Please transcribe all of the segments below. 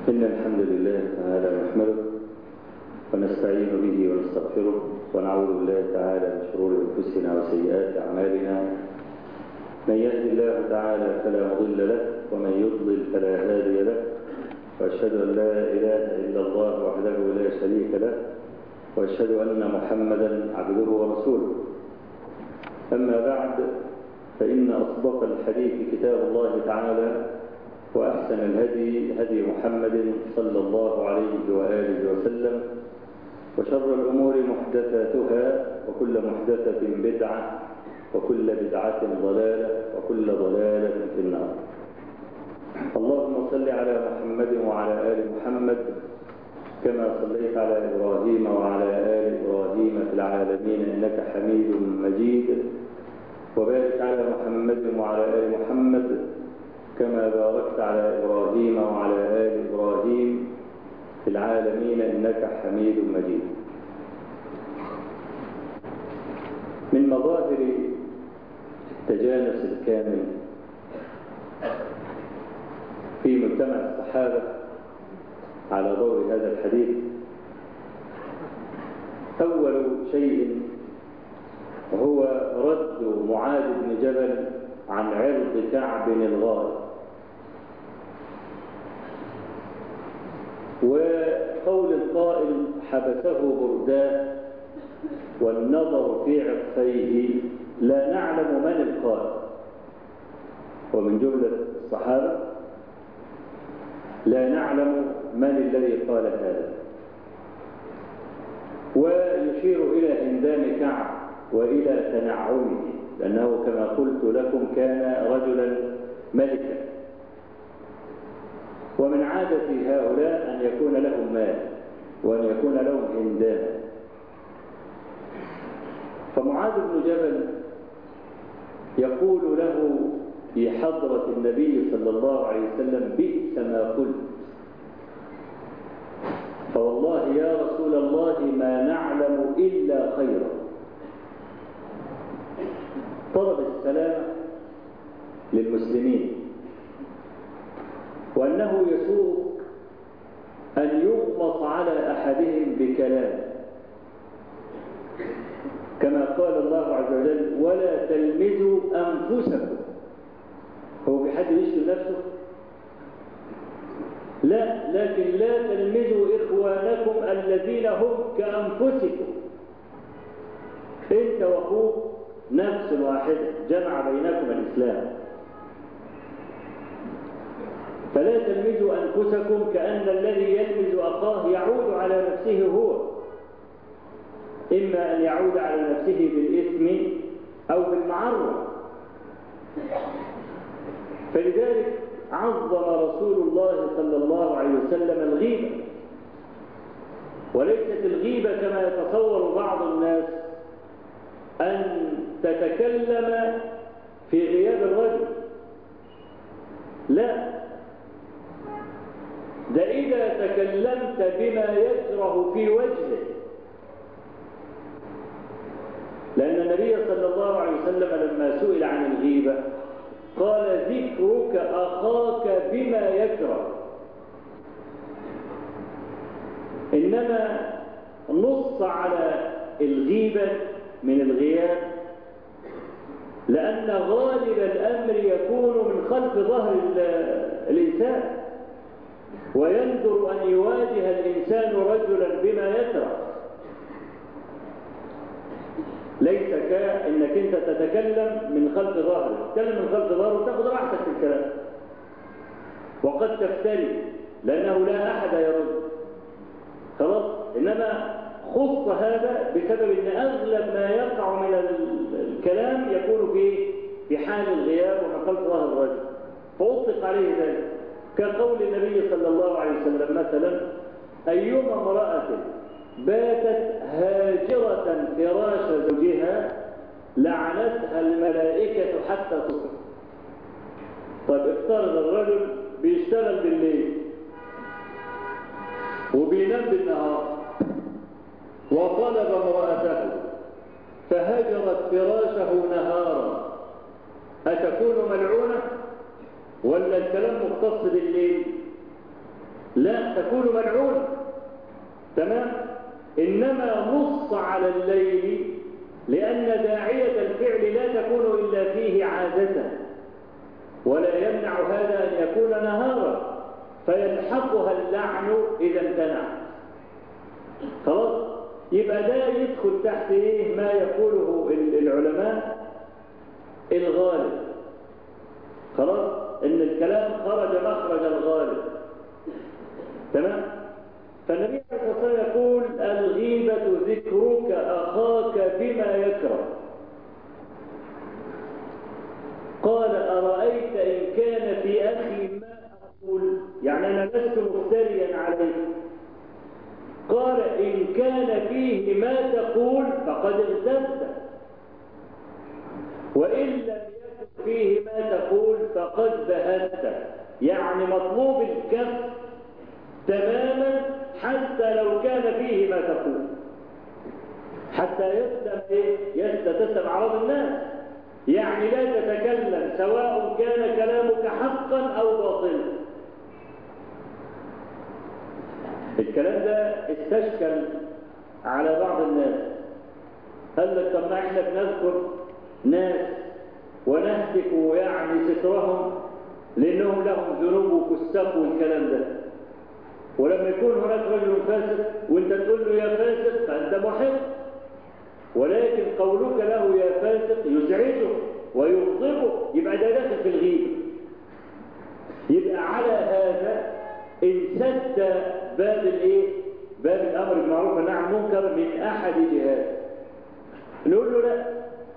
إن الحمد لله تعالى نحمده ونستعين به ونستغفره ونعوذ بالله تعالى من شرور أنفسنا وسيئات أعمالنا من يهد الله تعالى فلا مضل له ومن يضلل فلا هادي له وأشهد أن لا إله إلا الله وحده لا شريك له وأشهد أن محمدا عبده ورسوله أما بعد فإن أصدق الحديث كتاب الله تعالى وأحسن الهدي هدي محمد صلى الله عليه وآله وسلم وشر الأمور محدثاتها وكل محدثة بدعة وكل بدعة ضلالة وكل ضلالة في النار اللهم صل على محمد وعلى آل محمد كما صليت على إبراهيم وعلى آل إبراهيم في العالمين إنك حميد مجيد وبارك على محمد وعلى آل محمد كما باركت على إبراهيم وعلى آل إبراهيم في العالمين إنك حميد مجيد من مظاهر التجانس الكامل في مجتمع الصحابة على ضوء هذا الحديث أول شيء هو رد معاذ بن جبل عن عرض كعب الغار وقول القائل حبسه برداه والنظر في عطفيه لا نعلم من القائل ومن جملة الصحابة لا نعلم من الذي قال هذا ويشير إلى هندام كعب وإلى تنعمه لأنه كما قلت لكم كان رجلا ملكا ومن عادة هؤلاء أن يكون لهم مال وأن يكون لهم هندام فمعاذ بن جبل يقول له في حضرة النبي صلى الله عليه وسلم بئس ما قلت فوالله يا رسول الله ما نعلم إلا خيرا طلب السلام للمسلمين وأنه يسوق أن يغمص على أحدهم بكلام كما قال الله عز وجل ولا تلمزوا أنفسكم هو في حد يشتم نفسه لا لكن لا تلمزوا إخوانكم الذين هم كأنفسكم أنت وأخوك نفس واحدة جمع بينكم الإسلام فلا تلمزوا أنفسكم كأن الذي يلمز أخاه يعود على نفسه هو إما أن يعود على نفسه بالإثم أو بالمعرة فلذلك عظم رسول الله صلى الله عليه وسلم الغيبة وليست الغيبة كما يتصور بعض الناس أن تتكلم في غياب الرجل لا ده إذا تكلمت بما يكره في وجهه لأن النبي صلى الله عليه وسلم لما سئل عن الغيبة قال ذكرك أخاك بما يكره إنما نص على الغيبة من الغياب لأن غالب الأمر يكون من خلف ظهر الإنسان ويندر أن يواجه الإنسان رجلا بما يكره ليس كأنك أنت تتكلم من خلف ظهره تتكلم من خلف ظهره وتأخذ راحتك في الكلام وقد تفتري لأنه لا أحد يرد خلاص إنما خص هذا بسبب أن أغلب ما يقع من الكلام يكون في في حال الغياب ومن خلف ظهر الرجل فأطلق عليه ذلك كقول النبي صلى الله عليه وسلم مثلا أيما امرأة باتت هاجرة فراش زوجها لعنتها الملائكة حتى تصبح طيب افترض الرجل بيشتغل بالليل وبينام بالنهار وطلب امرأته فهجرت فراشه نهارا أتكون ملعونة ولا الكلام مختص بالليل لا تكون ملعونة تمام إنما نص على الليل لأن داعية الفعل لا تكون إلا فيه عادة ولا يمنع هذا أن يكون نهارا فيلحقها اللعن إذا امتنع خلاص يبقى ده يدخل تحت إيه ما يقوله العلماء الغالب خلاص إن الكلام خرج مخرج الغالب تمام فالنبي عليه الصلاة والسلام يقول الغيبة ذكرك أخاك بما يكره قال أرأيت إن كان في أخي ما أقول يعني أنا لست مفتريا عليه قال إن كان فيه ما تقول فقد اغتبت وإن لم يكن فيه ما تقول فقد بهت يعني مطلوب الكف تماما حتى لو كان فيه ما تقول حتى يسلم ايه يستتسم عرض الناس يعني لا تتكلم سواء كان كلامك حقا او باطلا الكلام ده استشكل على بعض الناس قال لك طب ما احنا بنذكر ناس ونهتك يعني سترهم لانهم لهم ذنوب وكسفوا والكلام ده ولما يكون هناك رجل فاسق وانت تقول له يا فاسق فانت محب ولكن قولك له يا فاسق يزعجه ويغضبه يبقى ده داخل في الغيبه يبقى على هذا انسد باب الايه باب الامر بالمعروف والنهي عن المنكر من احد جهات نقول له لا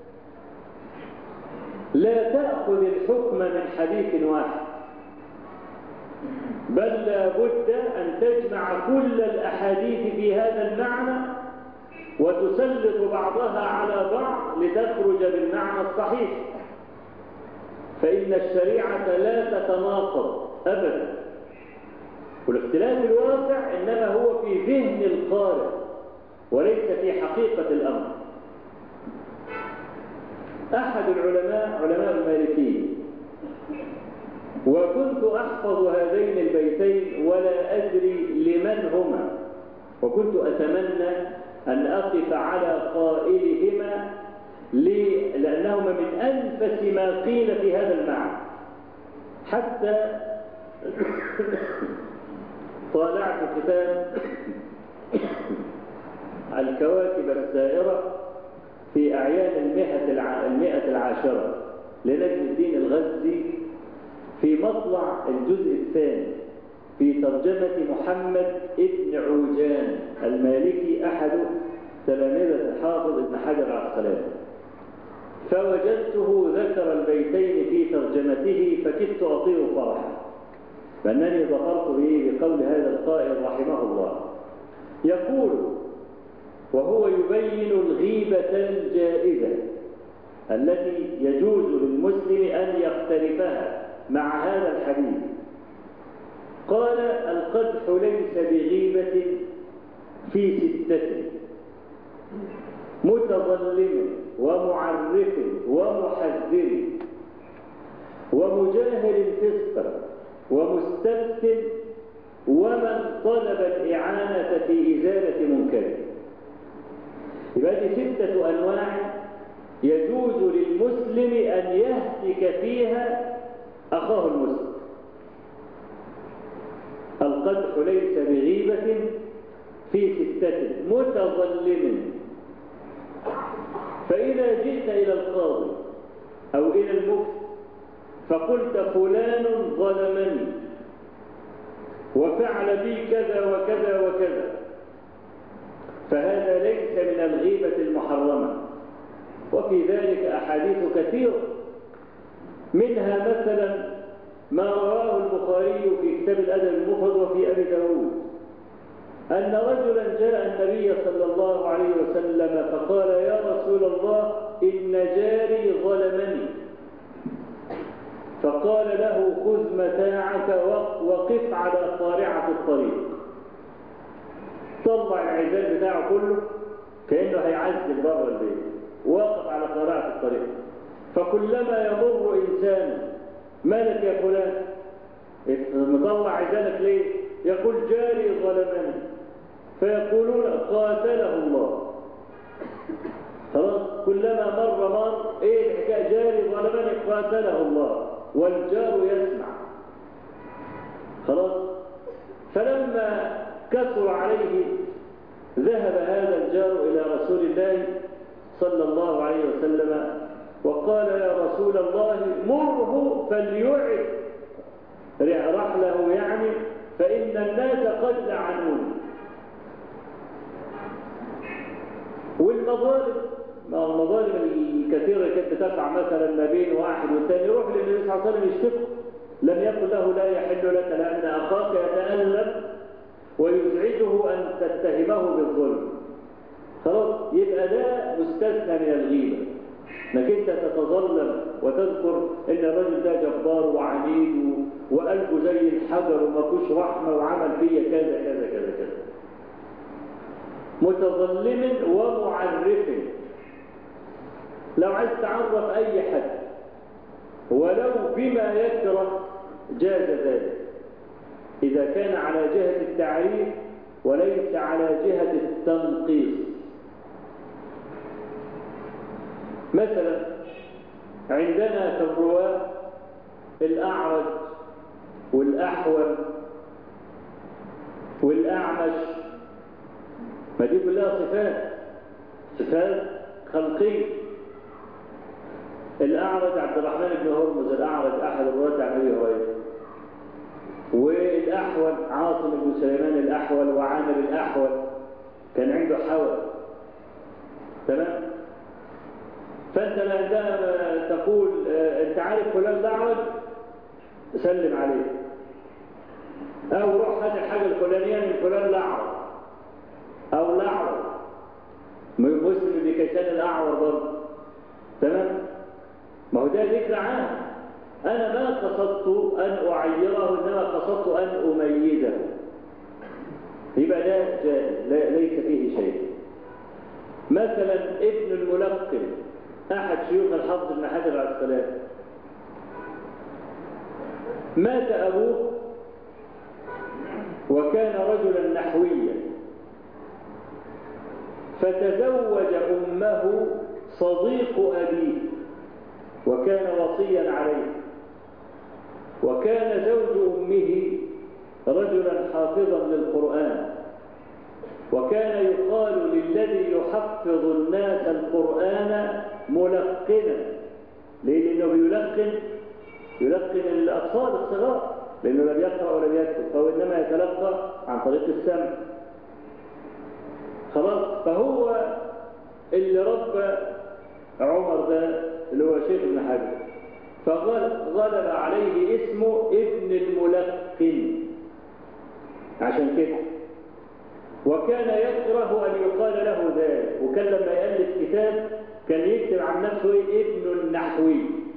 لا تاخذ الحكم من حديث واحد بل لابد أن تجمع كل الأحاديث في هذا المعنى وتسلط بعضها على بعض لتخرج بالمعنى الصحيح فإن الشريعة لا تتناقض أبدا والاختلاف الواقع إنما هو في ذهن القارئ وليس في حقيقة الأمر أحد العلماء علماء المالكيين وكنت أحفظ هذين البيتين ولا أدري لمن هما وكنت أتمنى أن أقف على قائلهما لأنهما من أنفس ما قيل في هذا المعنى حتى طالعت كتاب الكواكب السائرة في أعيان المئة المئة العاشرة لنجم الدين الغزي في مطلع الجزء الثاني في ترجمة محمد ابن عوجان المالكي أحد تلامذة الحافظ ابن حجر العسقلاني فوجدته ذكر البيتين في ترجمته فكدت أطير فرحا فأنني ظفرت به بقول هذا القائل رحمه الله يقول وهو يبين الغيبة الجائزة التي يجوز للمسلم أن يقترفها مع هذا الحديث قال القدح ليس بغيبة في ستة متظلم ومعرف ومحذر ومجاهر فسقا ومستفتن ومن طلب الإعانة في إزالة منكر يبقى دي ستة أنواع يجوز للمسلم أن يهتك فيها أخاه المسلم القدح ليس بغيبة في ستة متظلم فإذا جئت إلى القاضي أو إلى المفتي فقلت فلان ظلمني وفعل بي كذا وكذا وكذا فهذا ليس من الغيبة المحرمة وفي ذلك أحاديث كثيرة منها مثلا ما رواه البخاري في كتاب الأدب المفرد وفي أبي داود أن رجلا جاء النبي صلى الله عليه وسلم فقال يا رسول الله إن جاري ظلمني فقال له خذ متاعك وقف على قارعة الطريق طلع العزال بتاعه كله كأنه هيعزل بره البيت وقف على قارعة الطريق فكلما يمر إنسان مالك يا فلان مطلع عزالك ليه يقول جاري ظلمني فيقولون قاتله الله خلاص كلما مر مر ايه الحكايه جاري ظلمني قاتله الله والجار يسمع خلاص فلما كثر عليه ذهب هذا الجار إلى رسول الله صلى الله عليه وسلم وقال يا رسول الله مره فليعد رحله يعني فإن الناس قد لعنوني والمظالم ما المظالم الكثيرة كانت تقع مثلا ما بين واحد والثاني يروح للنبي صلى الله عليه وسلم يشتكي لم يقل له لا يحل لك لأن أخاك يتألم ويزعجه أن تتهمه بالظلم خلاص يبقى ده مستثنى من الغيبة انك انت تتظلم وتذكر ان الرجل ده جبار وعنيد وقلبه زي الحجر وما فيهوش رحمه وعمل فيا كذا كذا كذا كذا متظلم ومعرف لو عايز تعرف اي حد ولو بما يكره جاز ذلك إذا كان على جهة التعريف وليس على جهة التنقيص مثلا عندنا في الرواة الأعرج والأحول والأعمش ما دي كلها صفات صفات خلقية الأعرج عبد الرحمن بن هرمز الأعرج أحد الرواة عن أبي هريرة والأحول عاصم بن سليمان الأحول وعامر الأحول كان عنده حول تمام فأنت عندما تقول أنت عارف فلان الأعرج سلم عليه أو روح هات الحاجة الفلانية من فلان الأعرج أو الأعرج مسلم بكيسان الأعور برضه تمام ما هو ده ذكر عام أنا ما قصدت أن أعيره إنما قصدت أن أميزه يبقى ده جائز ليس فيه شيء مثلا ابن الملقن أحد شيوخ الحافظ بن حجر عليه السلام مات أبوه وكان رجلا نحويا فتزوج أمه صديق أبيه وكان وصيا عليه وكان زوج أمه رجلا حافظا للقرآن وكان يقال للذي يحفظ الناس القرآن ملقنا ليه؟ لأنه يلقن يلقن الأطفال الصغار لأنه لم يقرأ ولم يكتب فهو إنما يتلقى عن طريق السمع خلاص فهو اللي ربى عمر ده اللي هو شيخ ابن حجر فغلب عليه اسمه ابن الملقن عشان كده وكان يكره أن يقال له ذلك وكان لما يألف كتاب كان يكتب عن نفسه ابن النحوي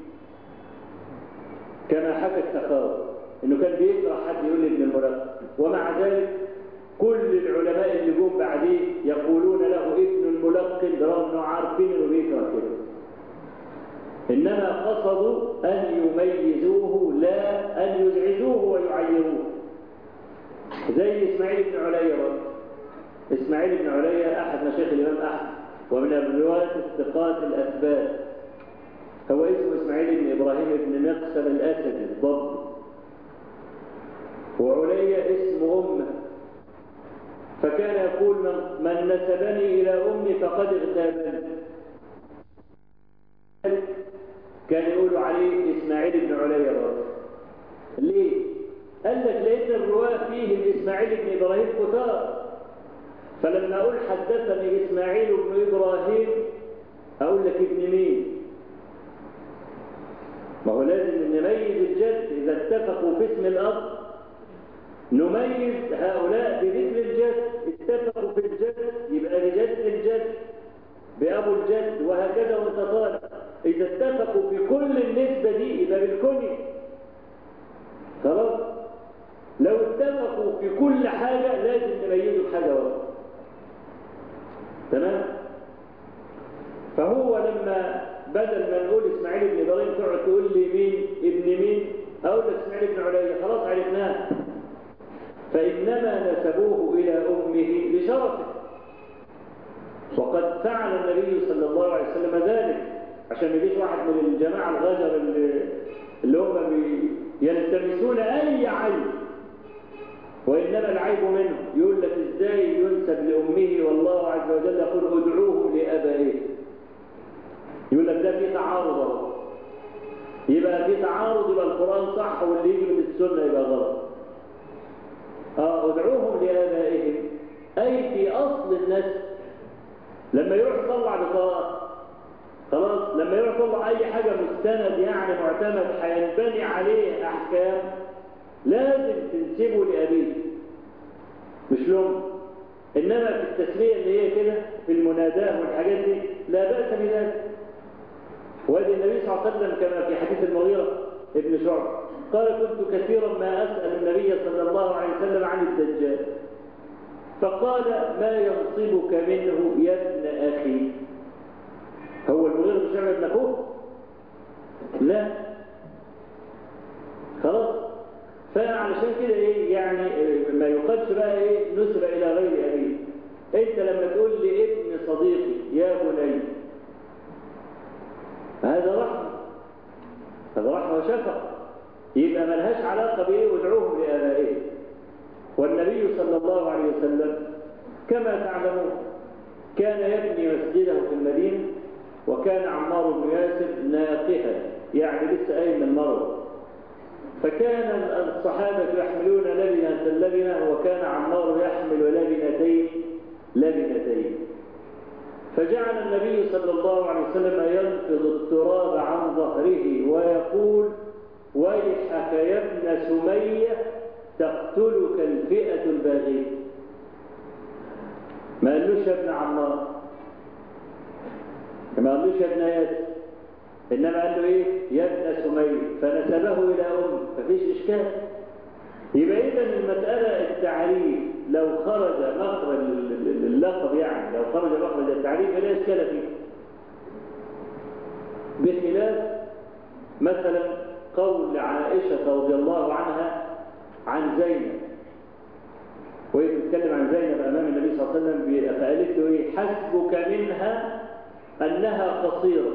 كما حكى السخاوي انه كان بيكره حد يقول ابن الملقن ومع ذلك كل العلماء اللي جم بعديه يقولون له ابن الملقن برغم انه عارفين انه بيكره كده انما قصدوا ان يميزوه لا ان يزعجوه ويعيروه زي اسماعيل بن عليا برضه اسماعيل بن عليا احد مشايخ الامام احمد ومن الرواة الثقات الاثبات هو اسمه اسماعيل بن ابراهيم بن مقسم الاسدي الضبي وعليا اسم امه فكان يقول من, من نسبني إلى أمي فقد اغتابني كان يقول عليه إسماعيل بن عليا برضه ليه؟ قال لك لأن الرواة فيهم إسماعيل بن إبراهيم كتار فلما أقول حدثني إسماعيل بن إبراهيم أقول لك ابن مين؟ ما هو لازم نميز الجد إذا اتفقوا في اسم الأب نميز هؤلاء بذكر الجد اتفقوا في الجد يبقى لجد الجد بأبو الجد وهكذا وانت طالع إذا اتفقوا في كل النسبة دي يبقى بالكني خلاص لو اتفقوا في كل حاجة لازم نميزوا حاجة واحدة تمام فهو لما بدل ما نقول اسماعيل بن ابراهيم تقعد تقول لي مين ابن مين اقول لك اسماعيل بن عليا خلاص عرفناه فإنما نسبوه إلى أمه لشرفه وقد فعل النبي صلى الله عليه وسلم ذلك عشان ما يجيش واحد من الجماعة الغجر اللي, اللي هم يلتمسون أي عيب وإنما العيب منه يقول لك إزاي ينسب لأمه والله عز وجل يقول ادعوه لأبائه يقول لك ده في تعارض اهو يبقى في تعارض يبقى القرآن صح واللي يجي من السنة يبقى غلط اه ادعوهم لآبائهم أي في أصل النسب لما يروح يطلع بطاقة خلاص لما يروح يطلع أي حاجة مستند يعني معتمد هينبني عليه أحكام لازم تنسبه لأبيه مش لهم إنما في التسمية اللي هي كده في المناداة والحاجات دي لا بأس بذلك وادي النبي صلى الله عليه وسلم كما في حديث المغيرة ابن شعب قال كنت كثيرا ما أسأل النبي صلى الله عليه وسلم عن الدجال فقال ما ينصبك منه يا ابن أخي هو المغيرة بن شعب ابن أخوه لا خلاص فعلشان كده ايه يعني ما يقالش بقى ايه نسب الى غير ابيه انت لما تقول لابن صديقي يا بني هذا رحمه هذا رحمه وشفقه يبقى ملهاش علاقه بايه وادعوهم لابائهم والنبي صلى الله عليه وسلم كما تعلمون كان يبني مسجده في المدينه وكان عمار بن ياسر ناقها يعني لسه قايم من مرض فكان الصحابة يحملون لبنة لبنة وكان عمار يحمل لبنتين لبنتين فجعل النبي صلى الله عليه وسلم ينفض التراب عن ظهره ويقول ويحك يا ابن سمية تقتلك الفئة الباغية ما قالوش يا ابن عمار ما قالوش يا ابن ياسر إنما قال له إيه يا ابن سمية فنسبه إلى أم مفيش إشكال يبقى إذا المسألة التعريف لو خرج مخرج اللقب يعني لو خرج مخرج التعريف فلا إشكال فيه بخلاف مثلا قول عائشة رضي الله عنها عن زينب وهي بتتكلم عن زينب أمام النبي صلى الله عليه وسلم فقالت له إيه حسبك منها أنها قصيرة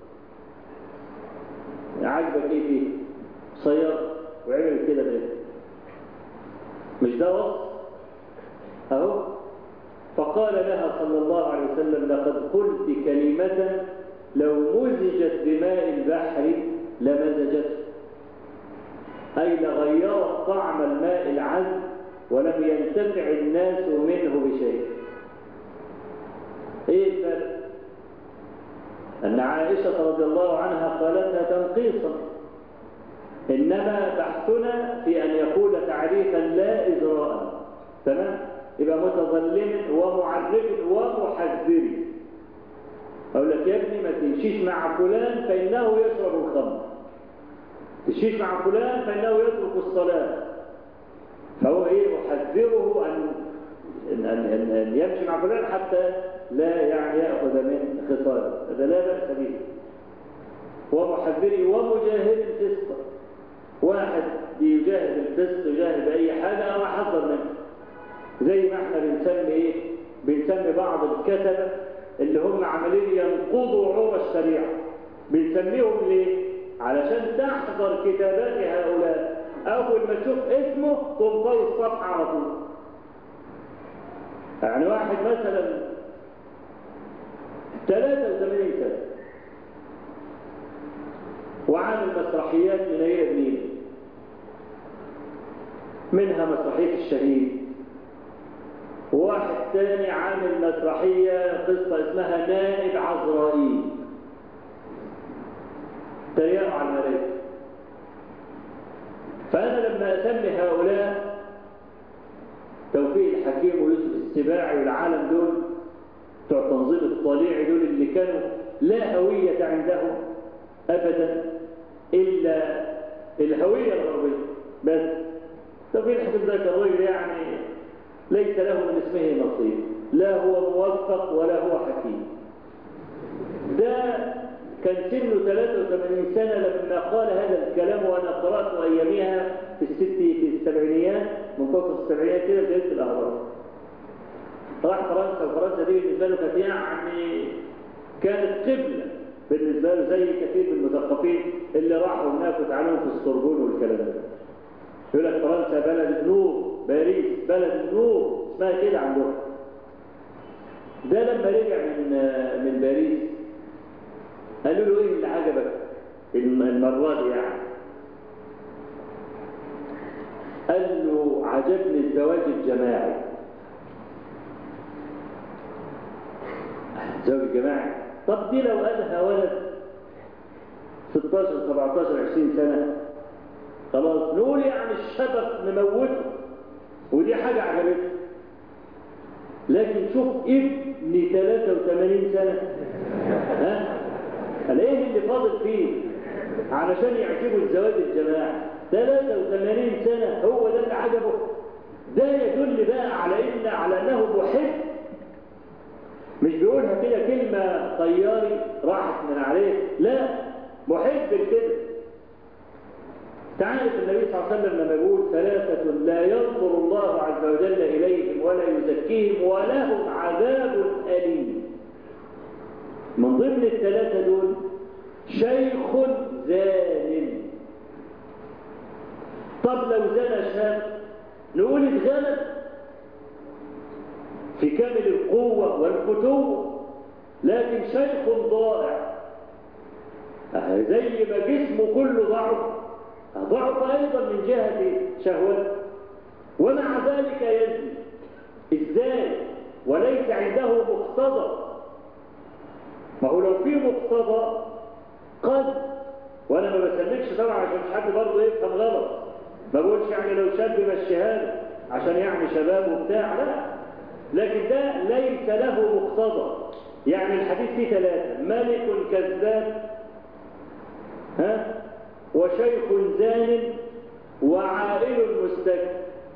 عجبك ايه فيه صياد وعمل كده ليه مش ده وصف اهو فقال لها صلى الله عليه وسلم لقد قلت كلمة لو مزجت بماء البحر لمزجته أي لغيرت طعم الماء العذب ولم ينتفع الناس منه بشيء ايه الفرق أن عائشة رضي الله عنها قالتها تنقيصا إنما بحثنا في أن يقول تعريفا لا إجراء تمام يبقى متظلم ومعرف ومحذر أقول لك يا ابني ما تمشيش مع فلان فإنه يشرب الخمر تمشيش مع فلان فإنه يترك الصلاة فهو إيه أحذره أن أن, أن, أن يمشي مع فلان حتى لا يعني يأخذ من خصال هذا لا بأس به ومحذره ومجاهد الفسق واحد بيجاهد الفسق يجاهد أي حاجة أو حذر منه زي ما احنا بنسمي ايه بنسمي بعض الكتبة اللي هم عمالين ينقضوا عروة الشريعة بنسميهم ليه علشان تحضر كتابات هؤلاء أول ما تشوف اسمه تنطوي الصفحة على طول يعني واحد مثلا 83 سنة وعامل مسرحيات من هي ابنين منها مسرحية الشهيد وواحد تاني عامل مسرحية قصة اسمها نائب عزرائيل تريقوا على الملائكة فأنا لما أسمي هؤلاء توفيق الحكيم ويوسف السباعي والعالم دول بتوع تنظيم الطليعي دول اللي كانوا لا هوية عندهم أبدا إلا الهوية الغربية بس توفيق الحكيم ده كان راجل يعني ليس له من اسمه نصيب لا هو موفق ولا هو حكيم ده كان سنه 83 سنة لما قال هذا الكلام وأنا قرأت أيامها في الست في السبعينيات من منتصف السبعينات كده جزيرة الأهرام راح فرنسا وفرنسا دي بالنسبة له كانت يعني كانت قبلة بالنسبة له زي كثير من المثقفين اللي راحوا هناك وتعلموا في السوربون والكلام ده يقول لك فرنسا بلد نور باريس بلد نور اسمها كده عندهم ده لما رجع من من باريس قالوا له ايه اللي عجبك المرة دي يعني قال له عجبني الزواج الجماعي الزواج الجماعي طب دي لو قالها ولد 16 17 20 سنة خلاص نقول يعني الشبك نموته ودي حاجة عجبتني لكن شوف ابني 83 سنة ها قال ايه اللي فاضل فيه علشان يعجبه الزواج الجماعي 83 سنة هو ده اللي عجبه ده يدل بقى على ان على انه محب مش بيقولها كده كلمة طياري راحت من عليه لا محب كده تعرف النبي صلى الله عليه وسلم لما يقول ثلاثة لا ينظر الله عز وجل إليهم ولا يزكيهم ولهم عذاب أليم من ضمن الثلاثة دول شيخ زان طب لو زنى شاب نقول اتغلب في كامل القوة والفتوة لكن شيخ ضائع زي ما جسمه كله ضعف ضعف أيضا من جهة شهوته ومع ذلك يزني ازاي وليس عنده مقتضى ما هو لو في مقتضى قد وانا ما بسميكش طبعا عشان مش حد برضه يفهم غلط ما بقولش يعني لو شاب مشيها عشان يعني شباب وبتاع لا لكن ده ليس له مقتضى يعني الحديث فيه ثلاثة ملك كذاب ها وشيخ زان وعائل مستكبر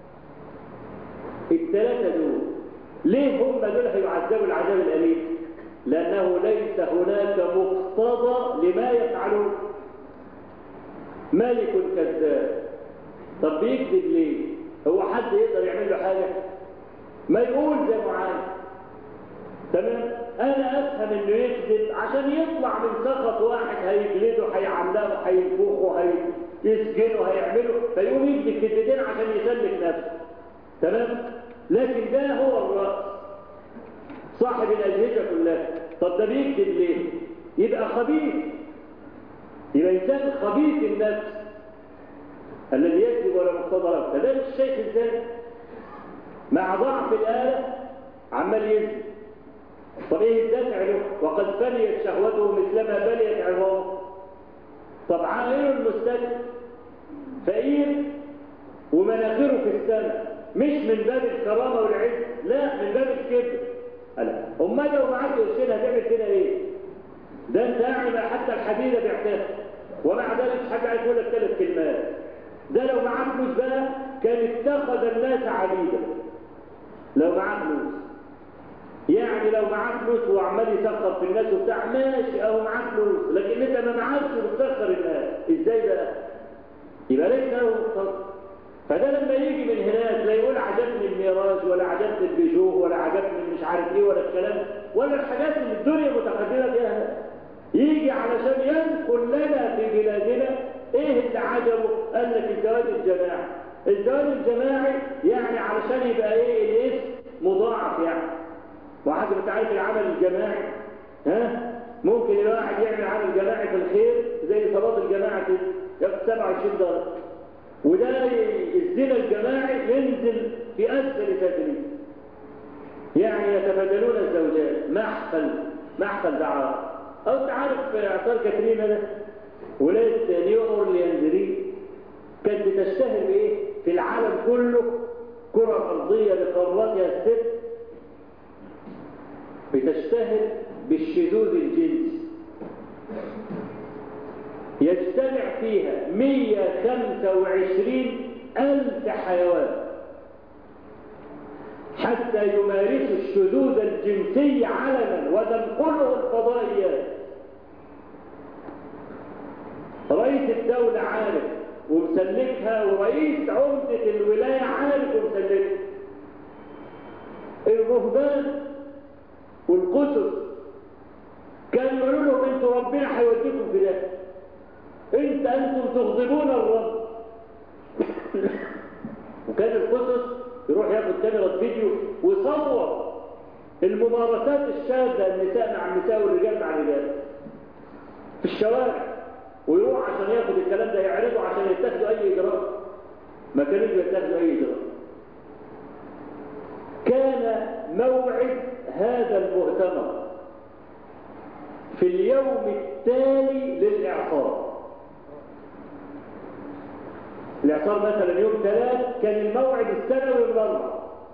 الثلاثة دول ليه هم دول هيعذبوا العذاب الأليم لأنه ليس هناك مقتضى لما يفعلون ملك كذاب طب بيكذب ليه هو حد يقدر يعمل له حاجة ما يقول زي ما عايز تمام انا افهم انه يكذب عشان يطلع من سخط واحد هيجلده هيعلمه هينفخه هيسجنه هيعمله فيقوم يكذب كذبتين عشان يسلك نفسه تمام لكن ده هو الراس صاحب الاجهزه كلها طب ده بيكذب ليه يبقى خبيث يبقى انسان خبيث النفس الذي يكذب ولا مقتضى له فده مش الشيخ الزاني مع ضعف الآلة عمال يزني طب ايه الدافع له وقد فنيت شهوته مثلما بليت عظامه طب عائل المستكبر فقير ومناخيره في السماء مش من باب الكرامة والعز لا من باب الكبر ألا امال لو معاك قرشين هتعمل فينا ايه ده انت يعني حتى الحديدة بعتها ومع ذلك مش حد عايز يقول لك ثلاث كلمات ده لو معاه فلوس بقى كان اتخذ الناس عبيدا لو معاه فلوس يعني لو معاه فلوس وعمال يسخر في الناس وبتاع ماشي اهو معاه فلوس لكن انت ما معكش وبتسخر الناس ازاي بقى يبقى ليس له مقتضى فده لما يجي من هناك لا يقول عجبني الميراج ولا عجبني البيجو ولا عجبني مش عارف ايه ولا الكلام ولا الحاجات اللي الدنيا متقدمه فيها يجي علشان ينقل لنا في بلادنا ايه اللي عجبه قال لك الزواج الجماعي الزواج الجماعي يعني علشان يبقى ايه الاسم مضاعف يعني واحد متعرف العمل الجماعي ها ممكن الواحد يعمل عمل جماعي في الخير زي صلاه الجماعه كده ياخد 27 درجه وده الزنا الجماعي ينزل في اسفل سافلين يعني يتبادلون الزوجات محفل محفل دعاره او انت عارف اعصار كاترينا ده ولايه نيو اورليانز دي كانت بتشتهر بايه في العالم كله كره ارضيه لقاراتها الست بتشتهر بالشذوذ الجنسي يجتمع فيها 125 ألف حيوان حتى يمارسوا الشذوذ الجنسي علنا وتنقله الفضائيات رئيس الدولة عارف ومسلكها ورئيس عمدة الولاية عارف ومسلكها الرهبان والقسس كانوا يقولوا لهم انتوا ربنا هيوديكم في ده انت انتم تغضبون الرب وكان القسس يروح ياخد كاميرا فيديو ويصور الممارسات الشاذة النساء مع النساء والرجال مع الرجال في الشوارع ويروح عشان ياخد الكلام ده يعرضه عشان يتخذوا اي اجراء ما كانوش يتخذوا اي اجراء كان موعد هذا المؤتمر في اليوم التالي للإعصار الإعصار مثلا يوم ثلاث كان الموعد السنوي الأربع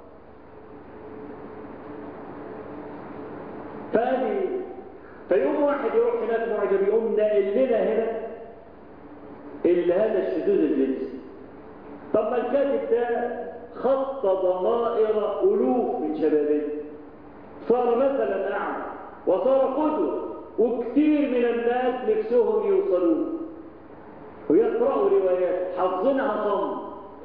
فادي فيوم واحد يروح هناك معجب يقوم ناقل لنا هنا اللي هذا الشذوذ الجنسي طب ما الكاتب ده خط ضمائر ألوف من شبابه صار مثلا أعمى وصار قدوة وكثير من الناس نفسهم يوصلون ويقرأوا روايات حافظينها صم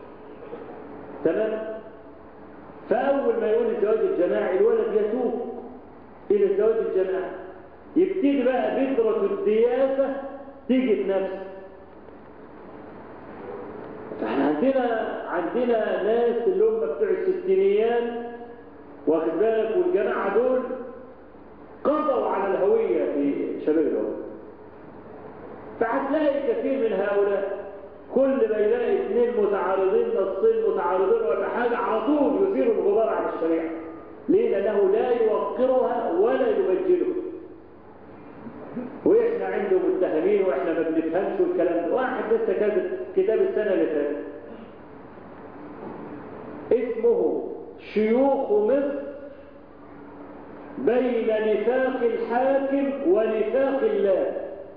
تمام فأول ما يقول الزواج الجماعي الولد يتوب إلى الزواج الجماعي يبتدي بقى بذرة الدياسة تيجي في نفسه فاحنا عندنا عندنا ناس اللي هم بتوع الستينيات واخد بالك والجماعة دول قضوا على الهوية في شباب الأول فهتلاقي كثير من هؤلاء كل ما يلاقي اثنين متعارضين نصين متعارضين ولا حاجة على طول يثيروا الغبار على الشريعة ليه؟ لأنه لا يوقرها ولا يبجلها واحنا عنده متهمين واحنا ما بنفهمش والكلام ده واحد لسه كاتب كتاب السنه اللي فاتت اسمه شيوخ مصر بين نفاق الحاكم ونفاق الله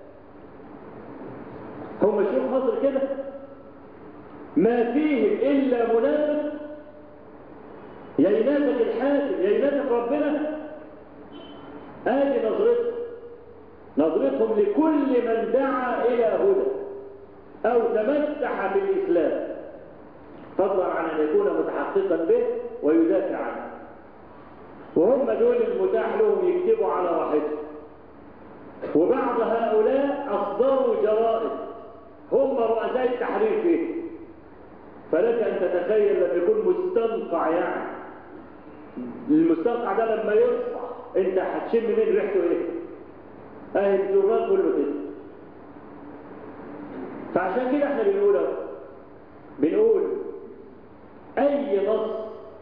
هم شيوخ مصر كده ما فيهم الا منافق يا ينافق الحاكم يا ينافق ربنا ادي نظرته نظرتهم لكل من دعا إلى هدى أو تمسح بالإسلام فضلا عن أن يكون متحققا به ويدافع عنه وهم دول المتاح لهم يكتبوا على راحتهم وبعض هؤلاء أصدروا جرائد هم رؤساء التحرير فيه فلك أن تتخيل لما يكون مستنقع يعني المستنقع ده لما يصبح انت هتشم من ريحته ايه اهي الجران كله كده فعشان كده احنا بنقول بنقول اي نص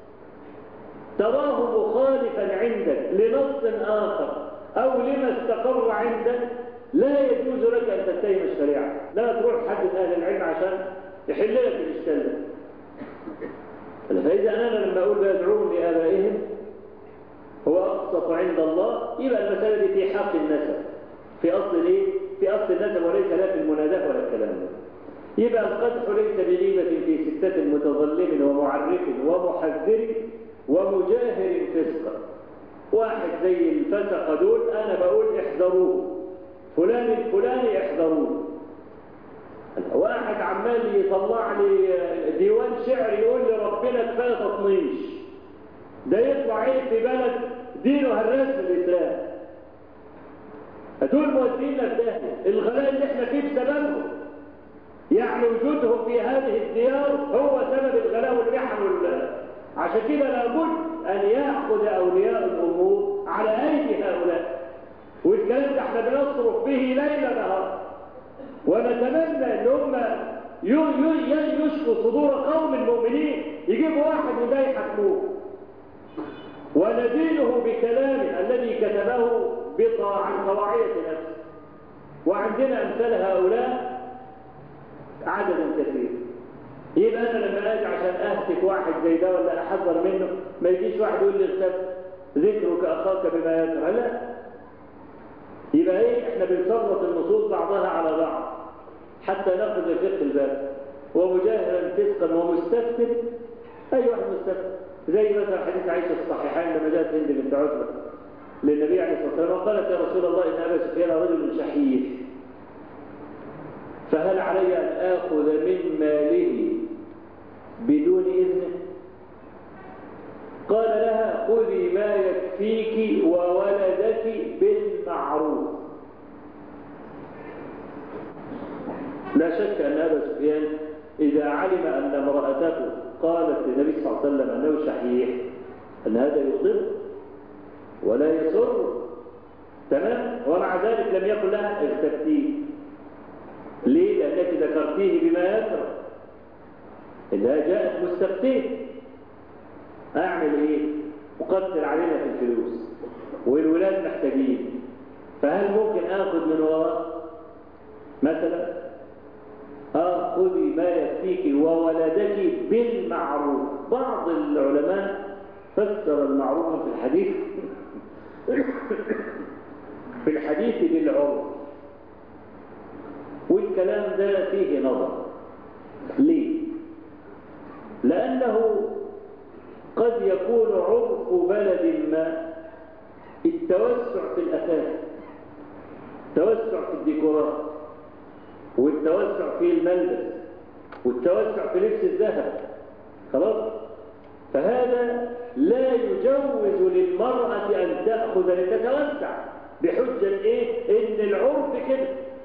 تراه مخالفا عندك لنص اخر او لما استقر عندك لا يجوز لك ان تتهم الشريعه لا تروح حد اهل العلم عشان يحل لك الاشكال ده فاذا انا لما اقول بيدعوهم لابائهم هو اقسط عند الله يبقى المساله دي في حق النسب في أصل إيه؟ في أصل النسب وليس لا في المناداة ولا الكلام ده يبقى القدح ليس بغيبة في ستة متظلم ومعرف ومحذر ومجاهر فسقا واحد زي الفسق دول أنا بقول احذروه فلان الفلاني احذروه واحد عمال يطلع لي ديوان شعر يقول لي ربنا كفايه تطنيش ده يطلع ايه في بلد دينه هالرسم الاسلام دول مودينا في داهيه الغلاء اللي احنا فيه بسببهم يعني وجودهم في هذه الديار هو سبب الغلاء والمحن وال عشان كده لابد ان ياخذ اولياء الامور على ايدي هؤلاء والكلام ده احنا بنصرف به ليل نهار ونتمنى ان هم يشفوا صدور قوم المؤمنين يجيبوا واحد وده يحكموه وندينه بكلامه الذي كتبه بقى عن طواعية نفسه وعندنا أمثال هؤلاء عددا كثير يبقى أنا لما أجي عشان أهتك واحد زي ده ولا أحذر منه ما يجيش واحد يقول لي اغتب ذكرك أخاك بما يكره لا يبقى إيه إحنا بنسلط النصوص بعضها على بعض حتى ناخذ الفقه الباب ومجاهرا فسقا ومستفتن أي واحد مستفتن زي مثلا حديث عائشة الصحيحين لما جاءت هند بنت عتبة للنبي عليه الصلاة والسلام وقالت يا رسول الله إن أبا سفيان رجل شحيح فهل علي أن آخذ من ماله بدون إذنه قال لها خذي ما يكفيك وولدك بالمعروف لا شك أن أبا سفيان إذا علم أن امرأته قالت للنبي صلى الله عليه وسلم أنه شحيح أن هذا يضر ولا يسر تمام ومع ذلك لم يقل لها استفتيه ليه لأنك ذكرتيه بما يكره إذا جاءت مستفتيه أعمل إيه أقدر علينا في الفلوس والولاد محتاجين فهل ممكن آخذ من وراء مثلا آه خذي ما يكفيك وولدك بالمعروف بعض العلماء فسر المعروف في الحديث في الحديث بالعرف والكلام ده فيه نظر ليه لأنه قد يكون عرف بلد ما التوسع في الأثاث التوسع في الديكورات والتوسع في الملبس والتوسع في لبس الذهب خلاص فهذا لا يجوز للمرأة أن تأخذ لتتوسع بحجة إيه؟ إن العرف كده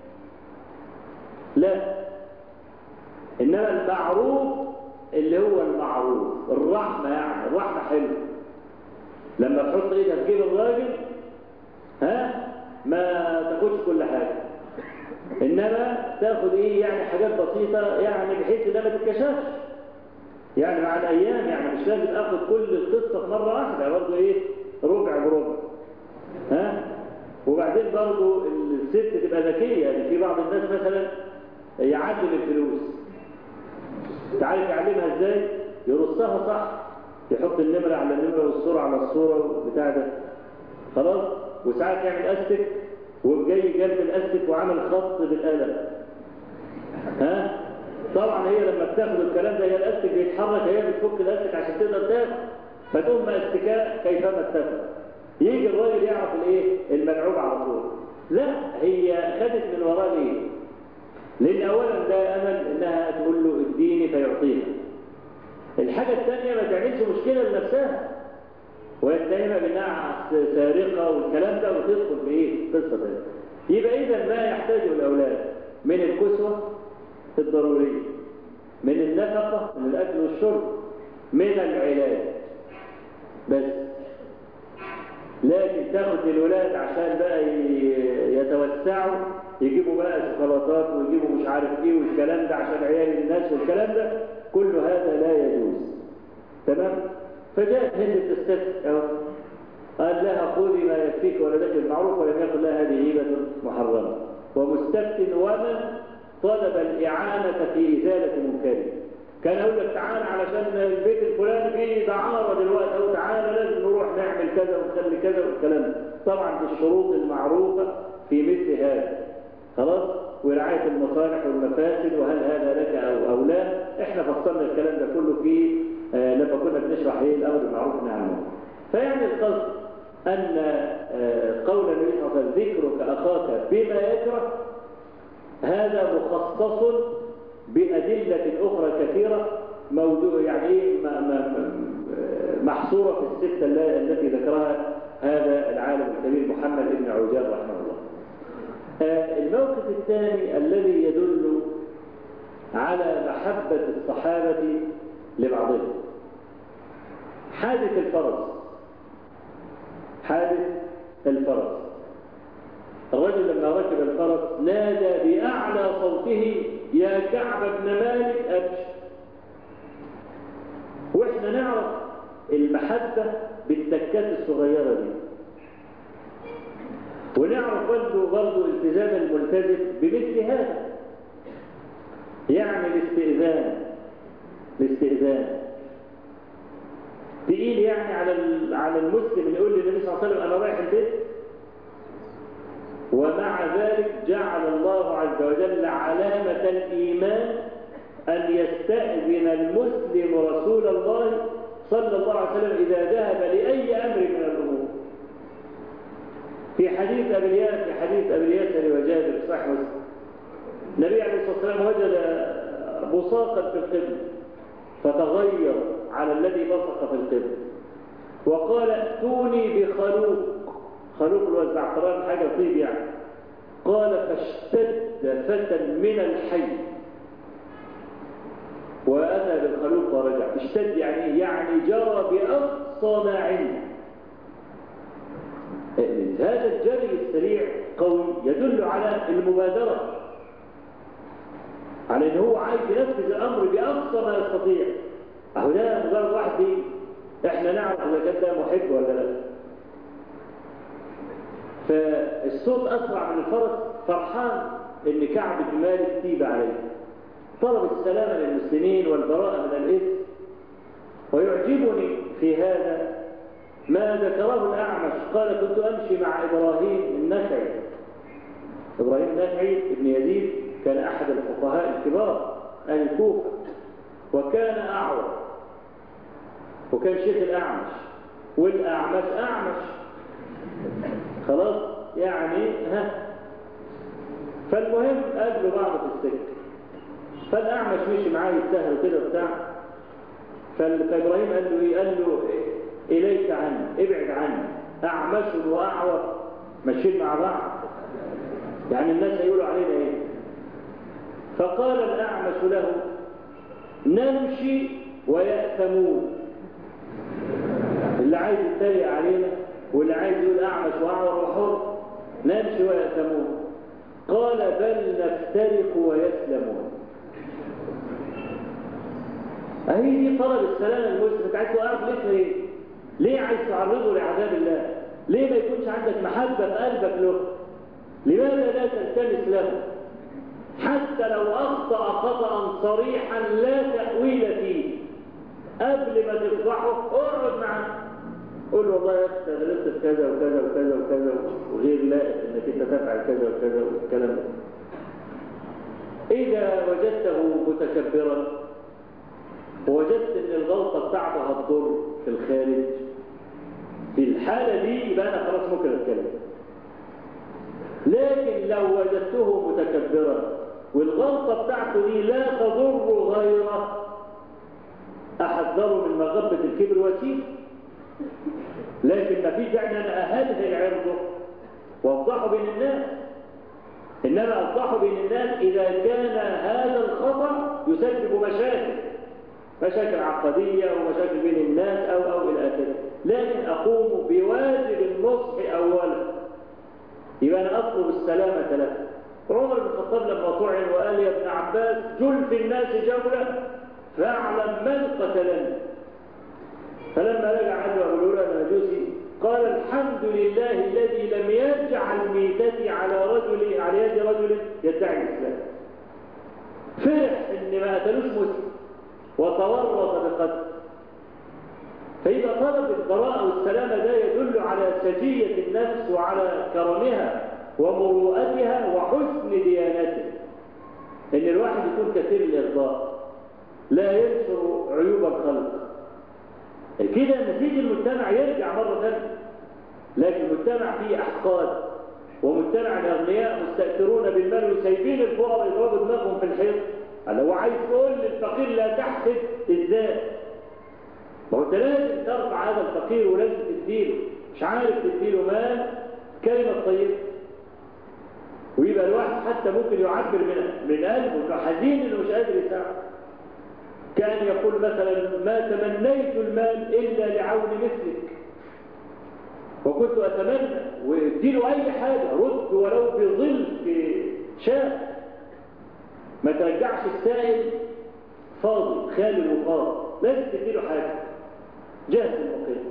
لا إنما المعروف اللي هو المعروف الرحمة يعني الرحمة حلوة لما تحط ايدك في جيب الراجل ها ما تاخدش كل حاجة انما تاخد ايه يعني حاجات بسيطة يعني بحيث انها ما تتكشفش يعني مع الايام يعني مش لازم اخد كل القصة في مرة واحدة برضه ايه ربع بربع ها وبعدين برضه الست تبقى ذكية يعني في بعض الناس مثلا يعلم الفلوس تعرف يعلمها ازاي يرصها صح يحط النمرة على النمرة والصورة على الصورة بتاع ده خلاص وساعات يعمل أستك وجاي جنب الأستك وعمل خط بالقلم ها طبعا هي لما بتاخد الكلام ده هي الأستك بيتحرك هي بتفك الأستك عشان تقدر تاخد فتقوم مأستكاء كيفما اتفق يجي الراجل يعرف الايه الملعوب على طول لا هي خدت من وراه ليه لأن أولا ده أمل إنها تقول له اديني فيعطيها الحاجة الثانية ما تعملش مشكلة لنفسها ويتهمها بأنها سارقة والكلام ده وتدخل في إيه قصة ده يبقى إذا ما يحتاجه الأولاد من الكسوة الضرورية من النفقة من الأكل والشرب من العلاج بس لكن تاخد الولاد عشان بقى يتوسعوا يجيبوا بقى شوكولاتات ويجيبوا مش عارف ايه والكلام ده عشان عيال الناس والكلام ده كل هذا لا يجوز تمام فجاءت هند تستفتي اهو قال لها خذي ما يكفيك ولدك المعروف ولم يقل لها هذه هيبه محرمه ومستفت ومن طلب الاعانه في ازاله منكره كان يقول لك تعالى علشان البيت الفلاني فيه دعاره دلوقتي او تعالى لازم نروح نعمل كذا ونخلي كذا والكلام ده طبعا بالشروط المعروفه في مثل هذا خلاص ورعايه المصالح والمفاسد وهل هذا لك او او لا احنا فصلنا الكلام ده كله في آه لما كنا بنشرح ايه الامر بالمعروف والنهي عن المنكر فيعني القصد ان آه قول النبي صلى الله عليه وسلم ذكرك اخاك بما يكره هذا مخصص بأدلة أخرى كثيرة موضوع يعني محصورة في الستة التي ذكرها هذا العالم الكبير محمد بن عجاب رحمه الله الموقف الثاني الذي يدل على محبة الصحابة لبعضهم حادث الفرس حادث الفرس الرجل لما ركب الفرس نادى بأعلى صوته يا كعب بن مالك أبشر وإحنا نعرف المحبة بالتكات الصغيرة دي ونعرف برضه برضه التزام الملتزم بمثل هذا يعني الاستئذان الاستئذان تقيل يعني على على المسلم اللي يقول للنبي صلى الله عليه وسلم انا رايح البيت ومع ذلك جعل الله عز وجل علامة الإيمان أن يستأذن المسلم رسول الله صلى الله عليه وسلم إذا ذهب لأي أمر من الأمور في حديث أبي الياسر في حديث أبي الياسر وجابر صح مسلم النبي عليه الصلاة والسلام وجد بصاقا في القبل فتغير على الذي بصق في القبل وقال ائتوني بخلوق خلوق الوزعتران حاجة طيب يعني قال فاشتد فتى من الحي وأتى بالخلوق ورجع اشتد يعني يعني جرى بأقصى ما عنده هذا الجري السريع قوي يدل على المبادرة على ان هو عايز ينفذ الامر باقصى ما يستطيع اهو ده مجرد واحد دي احنا نعرف اذا كان ده محب ولا لا فالصوت اسرع من الفرس فرحان ان كعب بن مالك تيب عليه طلب السلامه للمسلمين والبراءه من الاثم ويعجبني في هذا ما ذكره الاعمش قال كنت امشي مع ابراهيم النخعي ابراهيم النخعي ابن يزيد كان أحد الفقهاء الكبار أهل الكوفة وكان أعور وكان شيخ الأعمش والأعمش أعمش خلاص يعني ها فالمهم قابلوا بعض في السكة فالأعمش مشي معاه يتسهل كده بتاع فإبراهيم قال له إيه؟ قال له إليك عني ابعد عني أعمش وأعور ماشيين مع بعض يعني الناس هيقولوا علينا إيه فقال الأعمش له نمشي ويأثمون اللي عايز يتريق علينا واللي عايز يقول أعمش وأعور وحر نمشي ويأثمون قال بل نفترق ويسلمون أهي دي طلب السلام المسلم انت عايز توقف ليه ليه؟ ليه عايز تعرضه لعذاب الله؟ ليه ما يكونش عندك محبة في قلبك له؟ لماذا لا تلتمس له؟ حتى لو أخطأ خطأ صريحا لا تأويل فيه قبل ما تفضحه اقعد معاه قول له والله يا اخي غلطت في كذا وكذا وكذا وكذا وغير لائق انك انت تفعل كذا وكذا والكلام ده اذا وجدته متكبرا ووجدت ان الغلطه بتاعته هتضر في الخارج في الحاله دي يبقى انا خلاص ممكن اتكلم لكن لو وجدته متكبرا والغلطة بتاعته دي لا تضر غيره أحذره من مغبة الكبر وسيل لكن ما فيش داعي ان انا اهله عرضه وافضحه بين الناس انما افضحه بين الناس اذا كان هذا الخطا يسبب مشاكل مشاكل عقديه ومشاكل بين الناس او او الى اخره لكن اقوم بواجب النصح اولا يبقى انا اطلب السلامه له عمر بن الخطاب لما طعن وقال يا ابن عباس جل في الناس جوله فاعلم من قتلني فلما رجع عنه أبو الهريرة المجوسي قال الحمد لله الذي لم يجعل ميتتي على رجل على يد رجل يدعي الإسلام فرح إن ما قتلوش مسلم وتورط بقتل فإذا طلب البراءة والسلامة ده يدل على سجية النفس وعلى كرمها ومروءتها وحسن ديانته إن الواحد يكون كثير الإرضاء لا ينشر عيوب الخلق كده نتيجة المجتمع يرجع مرة ثانية لكن المجتمع فيه أحقاد ومجتمع الأغنياء مستأثرون بالمال وسايبين الفقراء يضربوا دماغهم في الحيط لو عايز تقول للفقير لا تحسد ازاي ما هو انت لازم ترفع هذا الفقير ولازم تديله مش عارف تديله مال كلمة طيبة ويبقى الواحد حتى ممكن يعبر من من قلبه انه حزين انه مش قادر يساعد كان يقول مثلا ما تمنيت المال إلا لعون مثلك وكنت أتمنى واديله أي حاجة رد ولو بظل في شاه ما ترجعش السائل فاضي خالي وفاضي لازم تديله حاجة جاهز المقيم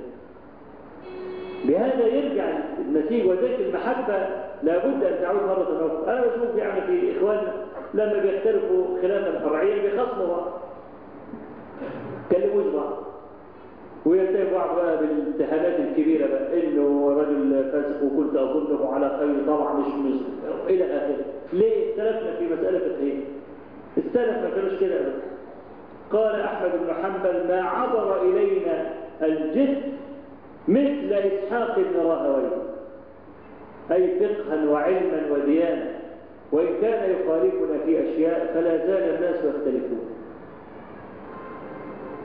بهذا يرجع النتيجة وذلك المحبة لابد أن تعود مرة أخرى أنا بشوف يعني في إخواننا لما بيختلفوا خلافا فرعيا بيخصموا بعض كلموش بعض وينتهي بعض بقى بالاتهامات الكبيرة بقى انه رجل فاسق وكنت اظنه على خير طبعا مش مسلم الى اخره ليه اختلفنا في مسألة فقهية السلف ما كانوش كده ابدا قال احمد بن حنبل ما عبر الينا الجد مثل اسحاق بن راهويه اي فقها وعلما وديانه وان كان يخالفنا في اشياء فلا زال الناس يختلفون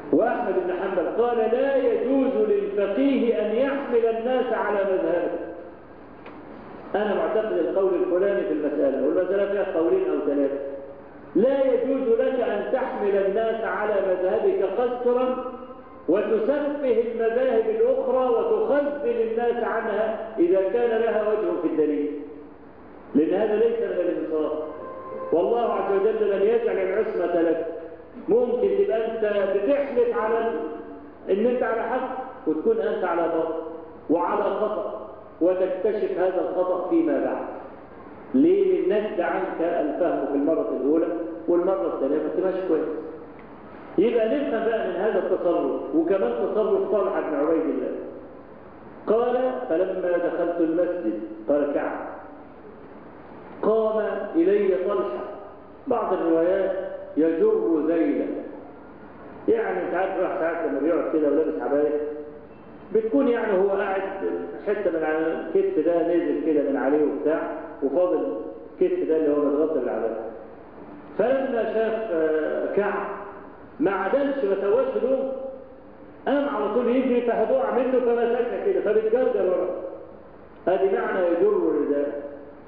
وأحمد بن حنبل قال لا يجوز للفقيه أن يحمل الناس على مذهبه أنا معتقد القول الفلاني في المسألة والمسألة فيها قولين أو ثلاثة لا يجوز لك أن تحمل الناس على مذهبك قسرا وتسفه المذاهب الأخرى وتخذل الناس عنها إذا كان لها وجه في الدليل لأن هذا ليس من الانصاف والله عز وجل لم يجعل العصمة لك ممكن تبقى أنت بتحلف على إن أنت على حق وتكون أنت على باطل وعلى خطأ وتكتشف هذا الخطأ فيما بعد ليه النجد عنك الفهم في المرة الأولى والمرة الثانية ما تبقاش كويس يبقى نفهم بقى من هذا التصرف وكمان تصرف طلحة بن عبيد الله قال فلما دخلت المسجد قال كعب قام إلي طلحة بعض الروايات يجر ذيلا يعني انت عارف راح ساعات لما بيقعد كده ولابس عباية بتكون يعني هو قاعد حتة من على الكتف ده نزل كده من عليه وبتاع وفاضل الكتف ده اللي هو متغطى بالعباية فلما شاف كعب ما عدلش ما سواش هدوم قام على طول يجري فهدوع منه فمسكها كده فبتجرجر ورا هذه معنى يجر الرداء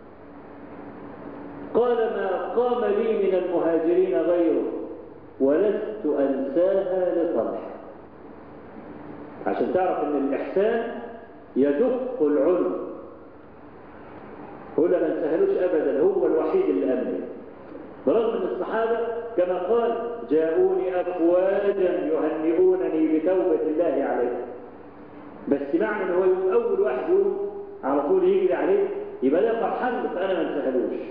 قال ما قام لي من المهاجرين غيره ولست أنساها لطلحة عشان تعرف ان الإحسان يدق العنق هو ما انسهلوش أبدا هو الوحيد اللي أمنه برغم ان الصحابة كما قال جاءوني أفواجا يهنئونني بتوبة الله عليه بس معنى ان هو يوم أول واحد يوم على طول يجري عليه يبقى ده فرحان فأنا ما انسهلوش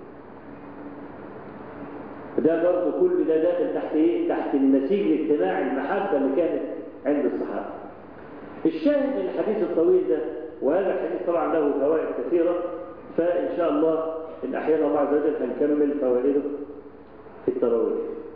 ده برضه كل ده داخل تحت ايه؟ تحت النسيج الاجتماعي المحبة اللي كانت عند الصحابة. الشاهد من الحديث الطويل ده وهذا الحديث طبعا له فوائد كثيرة فإن شاء الله إن أحيانا الله عز وجل هنكمل فوائده في التراويح.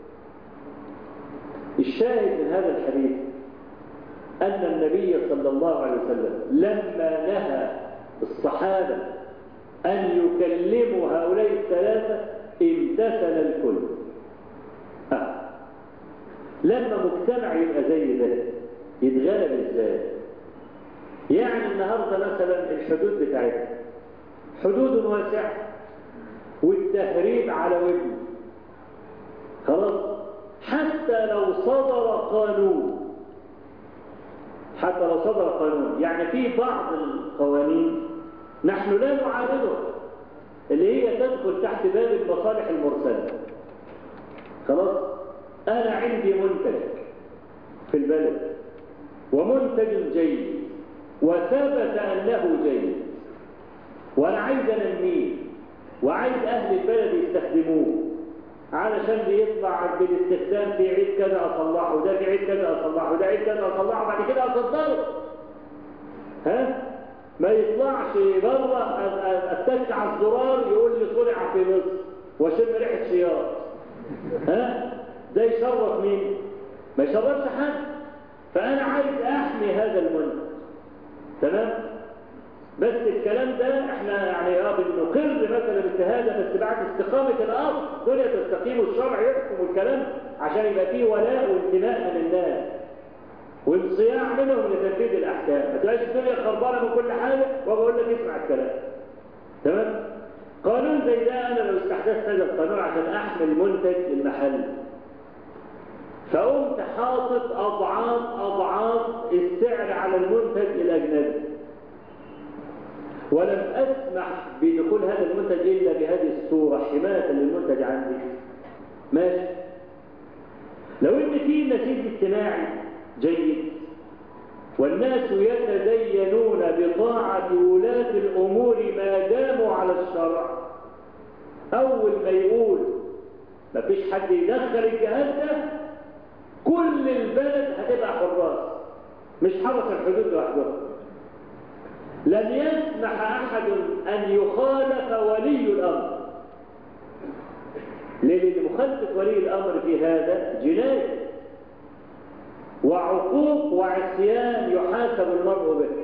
الشاهد من هذا الحديث أن النبي صلى الله عليه وسلم لما نهى الصحابة أن يكلموا هؤلاء الثلاثة امتثل الكل آه. لما مجتمع يبقى زي ده يتغلب ازاي يعني النهارده مثلا الحدود بتاعتنا حدود واسعه والتهريب على ودنه خلاص حتى لو صدر قانون حتى لو صدر قانون يعني في بعض القوانين نحن لا نعارضها اللي هي تدخل تحت باب المصالح المرسلة خلاص أنا عندي منتج في البلد ومنتج جيد وثبت أنه جيد وأنا عايز أنميه وعايز أهل البلد يستخدموه علشان بيطلع بالاستخدام في عيد كذا أصلحه وده في عيد كذا أصلحه وده عيد كذا أصلحه وبعد كده أصدره ها ما يطلعش بره اتك على الزرار يقول لي صنع في مصر واشم ريحه شياط ها ده يشرف مين ما يشرفش حد فانا عايز احمي هذا المنتج تمام بس الكلام ده احنا يعني اه بنقر مثلا بهذا بس بعد استقامه الارض الدنيا تستقيم والشرع يحكم الكلام عشان يبقى فيه ولاء وانتماء من الناس وانصياع منهم لتنفيذ الاحكام ما تبقاش الدنيا خربانه من كل حاجه وبقول لك اسمع الكلام تمام قانون زي ده انا لو استحدثت هذا القانون عشان احمي المنتج المحلي فقمت حاطط اضعاف اضعاف السعر على المنتج الاجنبي ولم اسمح بدخول هذا المنتج الا بهذه الصوره حمايه للمنتج عندي ماشي لو ان في نسيج اجتماعي جيد والناس يتدينون بطاعة ولاة الأمور ما داموا على الشرع أول ما يقول ما فيش حد يدخل الجهاز ده كل البلد هتبقى حراس مش حرس الحدود لوحدهم لن يسمح أحد أن يخالف ولي الأمر لأن مخالفة ولي الأمر في هذا جناية وعقوق وعصيان يحاسب المرء به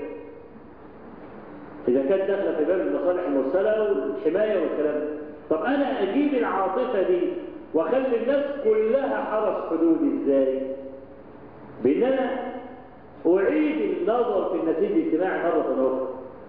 إذا كانت داخلة في باب المصالح المرسلة والحماية والكلام طب أنا أجيب العاطفة دي وأخلي الناس كلها حرس حدودي إزاي؟ بان انا اعيد النظر في النسيج الاجتماعي مره اخرى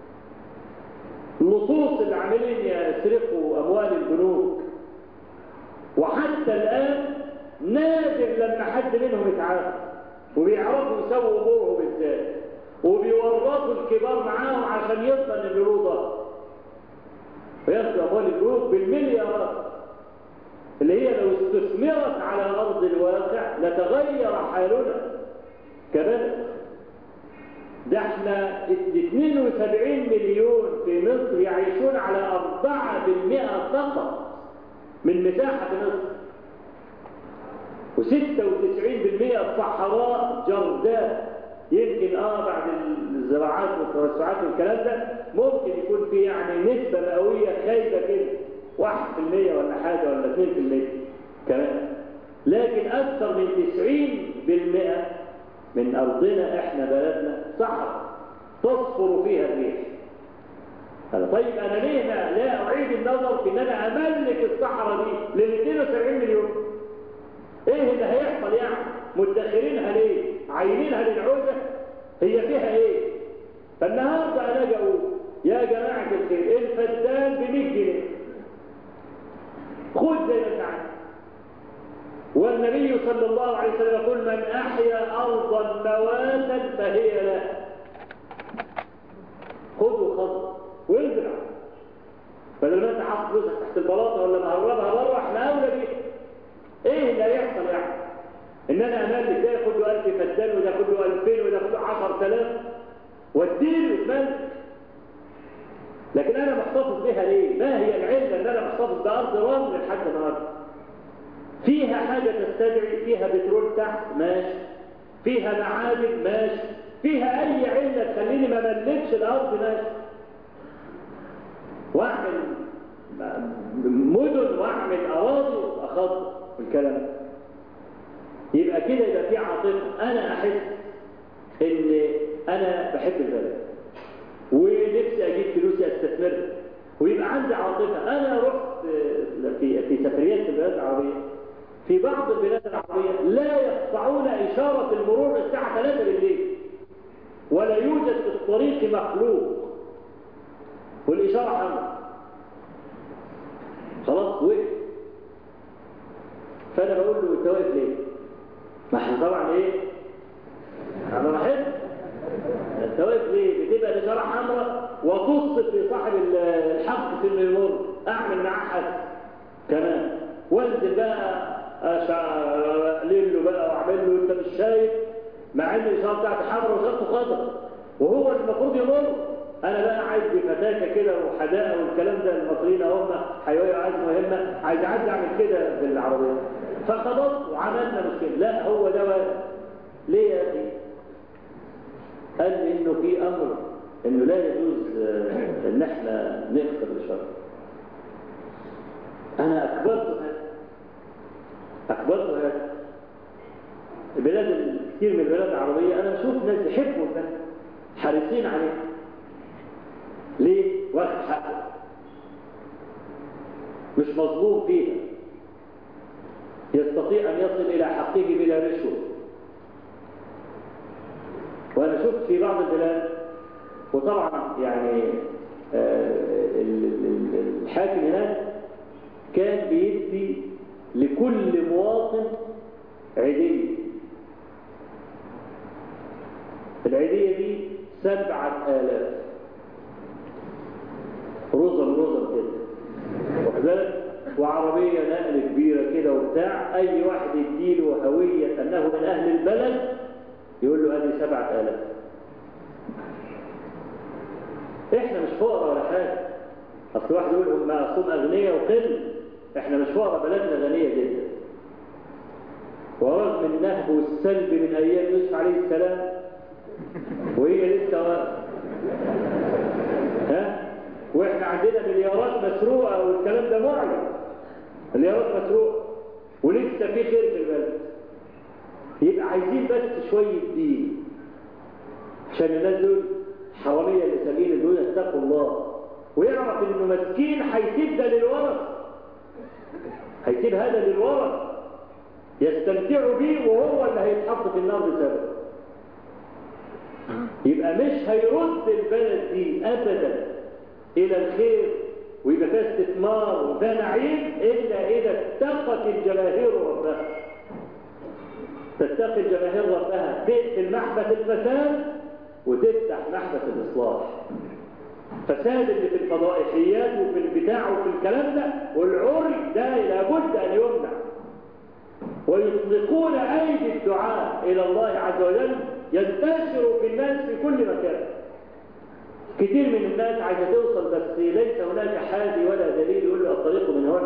اللصوص اللي عاملين يسرقوا اموال البنوك وحتى الان نادر لما حد منهم يتعافى وبيعرفوا يسووا امورهم ازاي وبيورطوا الكبار معاهم عشان يضمن اللي له ضهر وياخدوا اموال البنوك بالمليارات اللي هي لو استثمرت على ارض الواقع لتغير حالنا كبلد ده احنا 72 مليون في مصر يعيشون على 4% فقط من مساحة مصر و96% الصحراء جرداء يمكن اه بعد الزراعات والتوسعات والكلام ده ممكن يكون في يعني نسبة مئوية خايبة كده 1% ولا حاجة ولا 2% كمان لكن أكثر من 90% من أرضنا إحنا بلدنا صحراء تصفر فيها الريح طيب أنا ليه لا أعيد النظر في أن أنا أملك الصحراء دي لل 72 مليون إيه اللي هيحصل يعني مدخرينها ليه عاينينها للعودة هي فيها إيه فالنهاردة أنا أجي أقول يا جماعة الخير الفدان ب 100 جنيه خذ زي ما انت عايز والنبي صلى الله عليه وسلم يقول من أحيا أرضا مواتا فهي له خذوا خذ وازرع بدل ما انت حاطط فلوسك تحت البلاطه ولا مهربها بره احنا اولى بيها ايه اللي هيحصل يعني ان انا املك ده ياخد له 1000 فدان وده ياخد له 2000 وده ياخد له 10000 واديله يتملك لكن انا محتفظ بها ليه ما هي العله ان انا محتفظ بارض رمل لحد النهارده فيها حاجه تستدعي فيها بترول تحت ماشي فيها معادن ماشي فيها اي عله تخليني ما ملكش الارض ماشي واعمل مدن واعمل اراضي واخطط والكلام يبقى كده يبقى في عاطفه انا احس ان انا بحب البلد ونفسي اجيب فلوسي استثمرها ويبقى عندي عاطفه انا رحت في في سفريات في البلاد العربيه في بعض البلاد العربيه لا يقطعون اشاره المرور الساعه 3 بالليل ولا يوجد في الطريق مخلوق والاشاره حمراء خلاص وقف فانا بقول له انت واقف ليه؟ ما احنا طبعا ايه؟ على راحتنا انت واقف ليه؟ بتبقى الاشاره حمراء وتصف في صاحب الحق في انه يمر اعمل معاه حد كمان وانزل بقى اقلل له بقى واعمل له انت مش شايف مع ان الاشاره بتاعتي حمراء واشارته خضراء وهو المفروض يمر انا بقى عايز بفتاكه كده وحداقه والكلام ده المصريين هم حيويه عايز مهمه عايز اعدي اعمل كده بالعربيه فخبطت وعملنا مشكله لا هو ده واجب ليه يا اخي قال لي انه في امر انه لا يجوز ان احنا نكسر الشر انا اكبرت هذا اكبرت هذا البلاد كثير من البلاد العربيه انا بشوف ناس يحبوا ده حريصين عليه ليه؟ واخد حقه مش مظلوم فيها يستطيع أن يصل إلى حقه بلا رشوة وأنا شفت في بعض البلاد وطبعا يعني الحاكم هناك كان بيدي لكل مواطن عيدية العيدية دي سبعة آلاف رزم رزم كده وكذلك وعربية نقل كبيرة كده وبتاع أي واحد يديله هوية أنه من أهل البلد يقول له هذه سبعة آلاف إحنا مش فقراء ولا حاجة أصل واحد يقول هم أصلهم أغنياء وقل إحنا مش فقراء بلدنا غنية جدا ورغم النهب والسلب من أيام يوسف عليه السلام وهي لسه واقفة ها واحنا عندنا مليارات مسروقه والكلام ده معلن مليارات مسروقه ولسه في خير في البلد يبقى عايزين بس شويه دين عشان الناس دول حراميه لسبيل دول اتقوا الله ويعرف انه مسكين هيسيب ده للورث هيسيب هذا للورث يستمتعوا بيه وهو اللي هيتحط في النار بسببه يبقى مش هيرد البلد دي ابدا الى الخير ويبقى فيها استثمار وفيها نعيم الا اذا اتقت الجماهير ربها تتقي الجماهير ربها تقفل محبس الفساد وتفتح محبس الاصلاح فساد اللي في الفضائحيات وفي البتاع وفي الكلام ده والعري ده لابد ان يمنع ويطلقون ايدي الدعاء الى الله عز وجل ينتشر في الناس في كل مكان كتير من الناس عايزه توصل بس ليس هناك حادي ولا دليل يقول له الطريق من هنا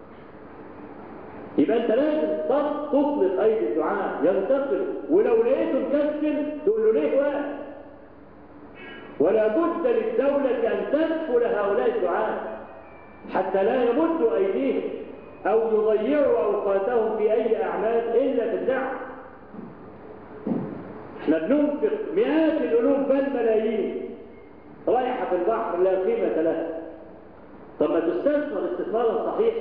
يبقى انت لازم تطلق ايدي الدعاء ينتقل ولو لقيته مكسل تقول له ليه واقف ولا بد للدولة أن تدخل هؤلاء الدعاء حتى لا يمدوا أيديهم أو يضيعوا أوقاتهم في أي أعمال إلا في الدعوة احنا بننفق مئات الألوف بل ملايين رايحة في البحر لا قيمة لها طب ما تستثمر استثمارا صحيحا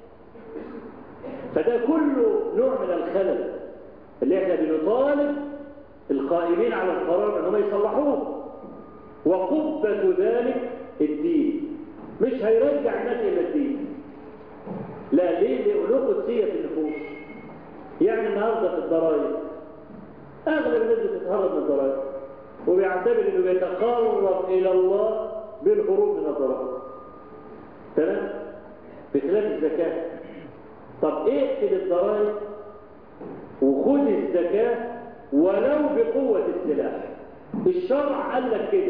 فده كله نوع من الخلل اللي احنا بنطالب القائمين على القرار انهم يصلحوه وقبة ذلك الدين مش هيرجع الناس الى الدين لا ليه لألوه قدسية في النفوس يعني النهارده في الضرائب اغلب الناس بتتهرب من الضرائب وبيعتبر انه بيتقرب الى الله بالهروب من الضرائب تمام بخلاف الزكاه طب اقتل الضرائب وخذ الزكاه ولو بقوه السلاح الشرع قال لك كده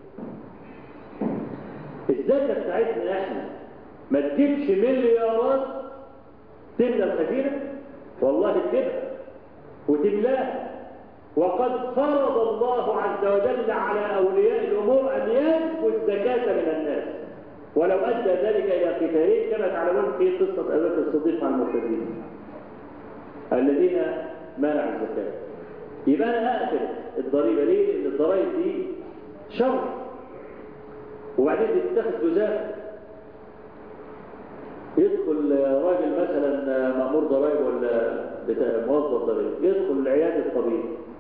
الزكاه بتاعتنا احنا ما تجيبش مليارات تملى الخزينه والله تجيبها وتملاها وقد فرض الله عز وجل على أولياء الأمور أن يزكوا الزكاة من الناس ولو أدى ذلك إلى قتالين كما تعلمون في قصة أبي بكر الصديق مع المرتدين الذين منعوا الزكاة يبقى أنا أقتل الضريبة ليه؟ لأن الضرائب دي شر وبعدين بتتخذ جزاء يدخل راجل مثلا مأمور ضرائب ولا موظف ضرائب يدخل عيادة الطبيب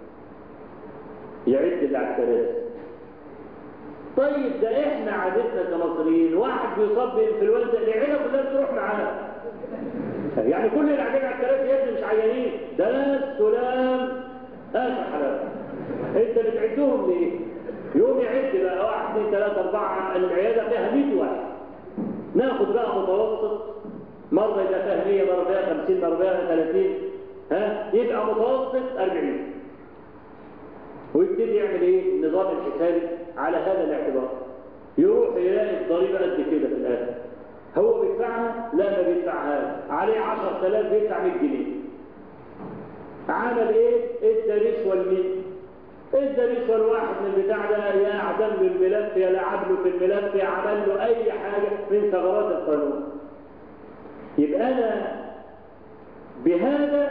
يعد اللي على الكراسي طيب ده احنا عادتنا كمصريين واحد بيصاب بانفلونزا العيله كلها تروح معاه يعني كل اللي قاعدين على الكراسي يا ابني مش عيانين ده ناس سلام اخر حلال انت بتعدهم ليه؟ يوم يعد بقى واحد اثنين ثلاثه اربعه العياده فيها 100 واحد ناخد بقى متوسط مره يبقى فيها 100 مره فيها 50 مره فيها 30 ها يبقى متوسط 40 ويبتدي يعمل ايه النظام الحسابي على هذا الاعتبار يروح يلاقي الضريبه قد كده في الاخر هو بيدفعها لا ما بيدفعهاش عليه 10000 بيدفع 100 جنيه عمل ايه ادى رشوه لمين ادى رشوه لواحد من البتاع ده يا اعدم له الملف يا لعب له في الملف يا عمل له اي حاجه من ثغرات القانون يبقى انا بهذا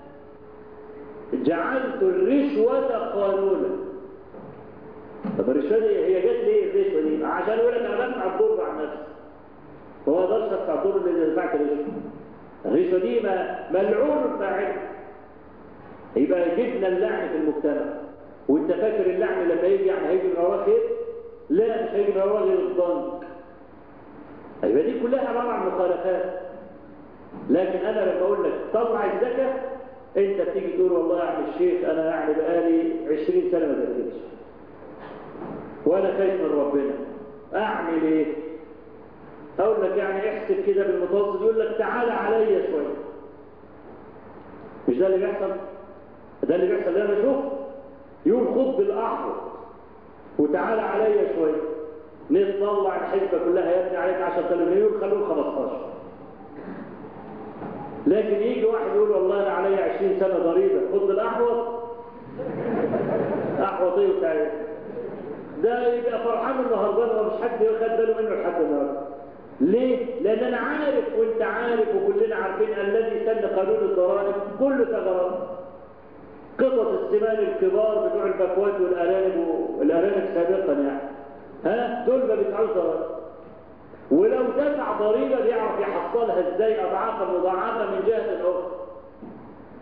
جعلت الرشوة قانونا طب الرشوة دي هي جت ليه الرشوة دي؟ عشان يقول لك انا بدفع الضر عن نفسي هو ما اقدرش ادفع الضر اللي دفعت الرشوة الرشوة دي ملعون فاعل يبقى جبنا اللعن في المجتمع وانت فاكر اللعن لما يجي يعني هيجي من وراه خير؟ لا مش هيجي من وراه غير الضنك يبقى دي كلها عباره عن مخالفات لكن انا لما اقول لك طلع الزكاه انت بتيجي تقول والله يا عم الشيخ انا يعني بقالي 20 سنه ما ذاكرتش وانا خايف من ربنا اعمل ايه اقول لك يعني احسب كده بالمتوسط يقول لك تعالى عليا شويه مش ده اللي بيحصل ده اللي بيحصل اللي انا بشوفه يقول خد بالاحوط وتعالى عليا شويه نطلع الحسبه كلها يا ابني عليك 10000 مليون خلوه 15 لكن يجي واحد يقول والله انا عليا 20 سنه ضريبه خد الاحوط احوط ايه وتعالى ده يبقى فرحان انه هربان ومش حد خد باله منه لحد النهارده ليه؟ لان انا عارف وانت عارف وكلنا عارفين الذي سن قانون الضرائب كله ثغرات قطط السمان الكبار بتوع البكوات والارانب والارانب سابقا يعني ها دول ما بيدفعوش ضرائب ولو دفع ضريبه بيعرف يحصلها ازاي اضعافا مضاعفه من جهه اخرى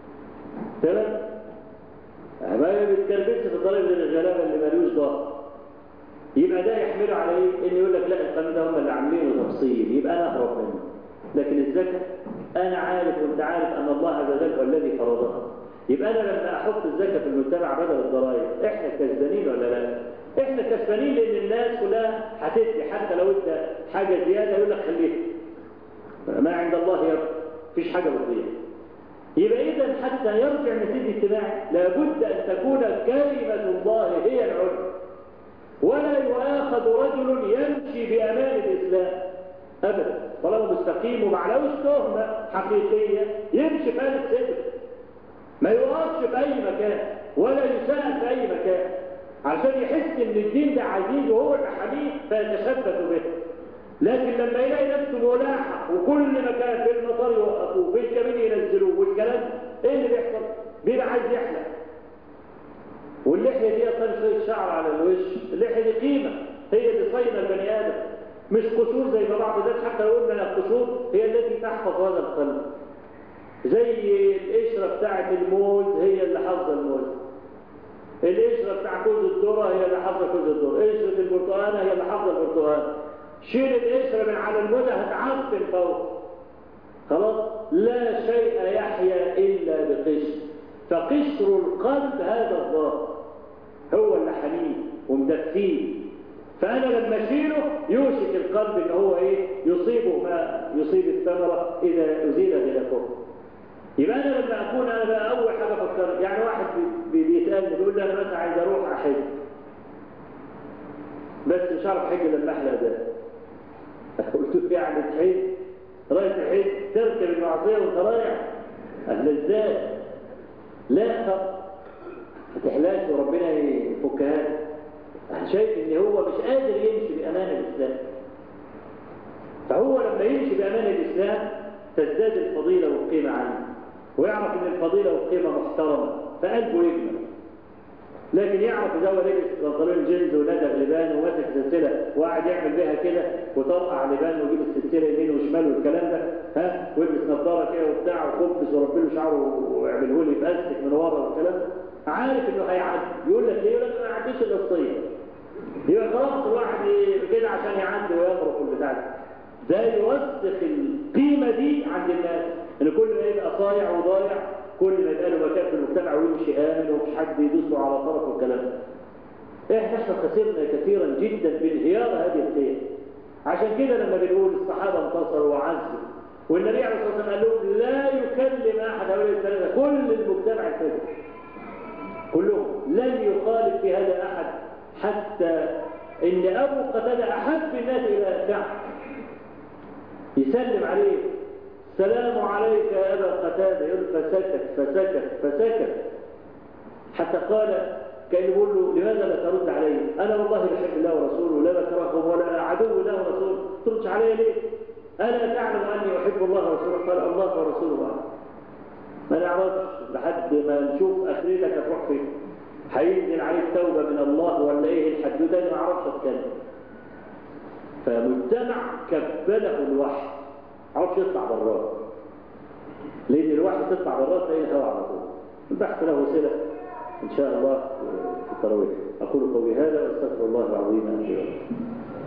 كلام ما بيتكلمش في طريق الغلابه اللي ملوش ضغط يبقى ده يحمله على ايه؟ ان يقول لك لا القانون ده هم اللي عاملينه تفصيل يبقى انا اهرب منه لكن الزكاه انا عارف وانت عارف ان الله عز وجل هو الذي فرضها يبقى انا لما احط الزكاه في المجتمع بدل الضرائب احنا كسبانين ولا لا؟ احنا كسبانين لان الناس كلها هتدي حتى لو انت حاجه زياده يقول لك خليها ما عند الله يرضى مفيش حاجه بتضيع يبقى اذا حتى يرجع نتيجه اجتماعي لابد ان تكون كلمه الله هي العلم ولا يؤاخذ رجل يمشي بامان الاسلام ابدا طالما مستقيم ومعلوش تهمه حقيقيه يمشي في هذا السجن ما يوقفش في اي مكان ولا يساءل في اي مكان عشان يحس ان الدين ده عزيز وهو اللي حميه فيتشبث به لكن لما يلاقي نفسه ملاحق وكل مكان في المطار يوقفوه في الكمين ينزلوه والكلام ايه اللي بيحصل؟ بيبقى عايز يحلق واللحيه دي اصلا شويه شعر على الوش اللحيه دي قيمه هي اللي صاينه البني ادم مش قشور زي ما بعض الناس حتى يقول لنا القشور هي التي تحفظ هذا القلب زي القشره بتاعه الموز هي اللي حافظه الموز القشره بتاع كوز الذره هي اللي حافظه كوز الذره قشره البرتقانه هي اللي حافظه البرتقان شيل القشره من على الموزه هتعفن فوق خلاص لا شيء يحيا الا بقشر فقشر القلب هذا الظاهر هو اللي حنين ومدفيه فانا لما اشيله يوشك القلب ان هو ايه يصيبه ما يصيب الثمره اذا ازيل غلافه يبقى انا لما اكون انا بقى اول حاجه افكر يعني واحد بي بيسالني بيقول لي انا مثلا عايز اروح احج بس مش عارف احج لما احلق ده قلت له يعني تحج رايح تحج تركب المعصيه وانت رايح قال ازاي لا طب ما تحلاش وربنا يفكها انا شايف ان هو مش قادر يمشي بامان الاسلام فهو لما يمشي بامان الاسلام تزداد الفضيله والقيمه عنه ويعرف ان الفضيله والقيمه محترمه فقلبه يجمل لكن يعرف اذا هو لبس بنطلون جينز وندغ لبان وماسك سلسله وقاعد يعمل بيها كده وطرقع لبان ويجيب السلسله يمين وشمال والكلام ده ها ويلبس نظاره كده وبتاع وخبز وربي له شعره ويعمله لي باستك من ورا والكلام ده عارف انه هيعدي يقول لك ليه يقول لك ما يعديش الا الصيف يبقى خلاص الواحد كده عشان يعدي ويغرق البتاع ده ده يوسخ القيمه دي عند الناس ان كل ما يبقى صايع وضايع كل ما يبقى له مكان في المجتمع ويمشي امن ومفيش حد يدوس له على طرف والكلام ده احنا احنا خسرنا كثيرا جدا بانهيار هذه القيم عشان كده لما بنقول الصحابه انتصروا وعزوا والنبي عليه الصلاه والسلام قال لهم لا يكلم احد هؤلاء الثلاثه كل المجتمع الفجر كلهم لن يخالف في هذا احد حتى ان ابو قتاده احب الناس الى كعب يسلم عليه السلام عليك يا ابا قتاده يقول فسكت فسكت فسكت حتى قال كان يقول له لماذا لا ترد علي انا والله بحب الله ورسوله لا بكرههم ولا عدو الله ورسوله تردش علي ليه الا تعلم اني احب الله ورسوله قال الله ورسوله أعلم. ما نعرفش لحد ما نشوف اخرتك هتروح فين هينزل عليك توبه من الله ولا ايه الحدوته ما اعرفش اتكلم فمجتمع كبله الوحي ما عرفش يطلع براه لان الوحي تطلع براه تلاقي الهواء على طول البحث له صله ان شاء الله في التراويح اقول قولي هذا واستغفر الله العظيم ان شاء الله